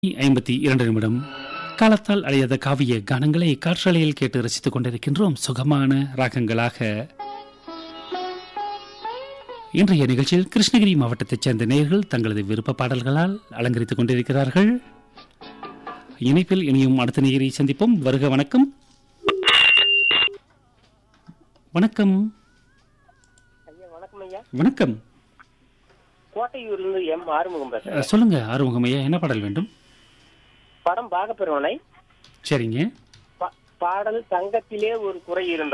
ஐம்பத்தி இரண்டு நிமிடம் காலத்தால் அழியாத காவிய கானங்களை காற்றலையில் கேட்டு ரசித்துக் கொண்டிருக்கின்றோம் சுகமான ராகங்களாக இன்றைய நிகழ்ச்சியில் கிருஷ்ணகிரி மாவட்டத்தைச் சேர்ந்த நேயர்கள் தங்களது விருப்ப பாடல்களால் அலங்கரித்துக் கொண்டிருக்கிறார்கள் இணைப்பில் இனியும் அடுத்த நேயரை சந்திப்போம் வருக வணக்கம் வணக்கம் ஐயா வணக்கம் ஐயா வணக்கம் கோட்டையூர்லேருந்து எம் ஆறுமுகம் பேசுறேன் அஹ், சொல்லுங்க ஆறுமுகம் ஐயா என்ன பாடல் வேண்டும் படம் பாகப்பெருவனை சரிங்க பா- பாடல் தங்கத்திலே ஒரு குறை இருந்தது